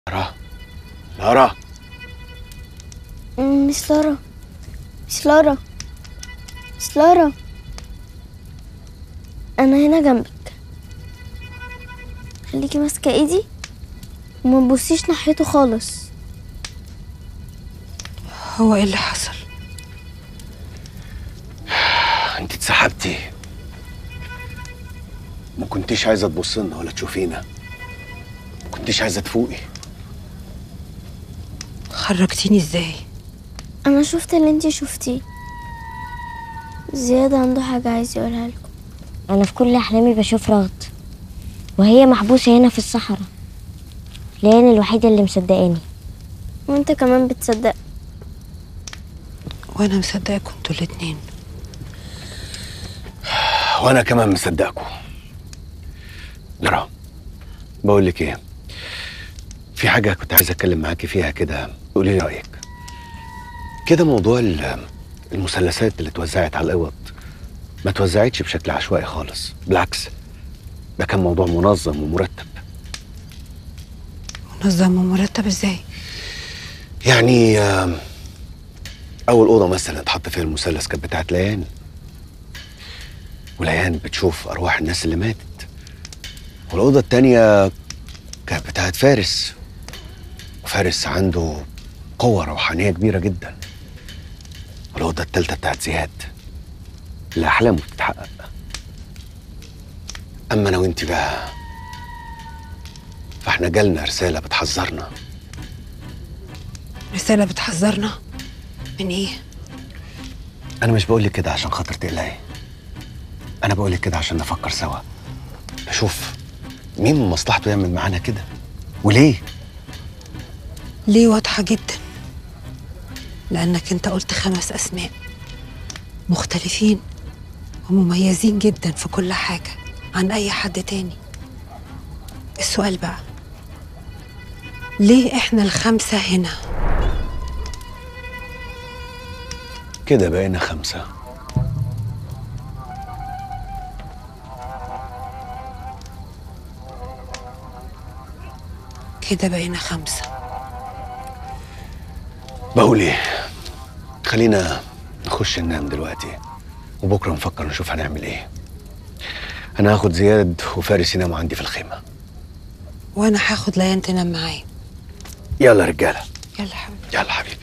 لارا لارا مس لارا مس لارا مس لارا انا هنا جنبك خليكي ماسكه ايدي وما تبصيش ناحيته خالص هو ايه اللي حصل انت اتسحبتي ما كنتيش عايزه تبص لنا ولا تشوفينا ما كنتيش عايزه تفوقي خرجتيني ازاي انا شفت اللي انتي شفتيه زياد عنده حاجه عايز يقولها لكم أنا في كل أحلامي بشوف رغد وهي محبوسة هنا في الصحراء ليان الوحيدة اللي مصدقاني وانت كمان بتصدق وانا مصدقكم انتوا الاتنين وانا كمان مصدقكم لارا بقول لك ايه في حاجه كنت عايز اتكلم معاكي فيها كده قولي لي رايك كده موضوع ال- المثلثات اللي اتوزعت على الاوض ما توزعتش بشكل عشوائي خالص بالعكس ده كان موضوع منظم ومرتب منظم ومرتب ازاي يعني آم، اول اوضه مثلا اتحط فيها المثلث كانت بتاعت ليان وليان بتشوف ارواح الناس اللي ماتت والاوضه التانية كانت بتاعت فارس وفارس عنده قوه روحانيه كبيره جدا والاوضه التالتة بتاعت زياد اللي احلامه بتتحقق اما انا وانت بقى فاحنا جالنا رساله بتحذرنا رسالة بتحذرنا من ايه انا مش بقول لك كده عشان خاطر تقلقي انا بقول لك كده عشان نفكر سوا نشوف مين من مصلحته يعمل معانا كده وليه ليه واضحة جدا لأنك أنت قلت خمس أسماء مختلفين ومميزين جدا في كل حاجة عن أي حد تاني السؤال بقى ليه إحنا الخمسة هنا كده بقينا خمسة كده بقينا خمسة بقول ايه خلينا نخش ننام دلوقتي وبكره نفكر نشوف هنعمل ايه انا هاخد زياد وفارس يناموا عندي في الخيمه وأنا هاخد ليان تنام معايا يلا رجاله يلا حبيبي يلا حبيبي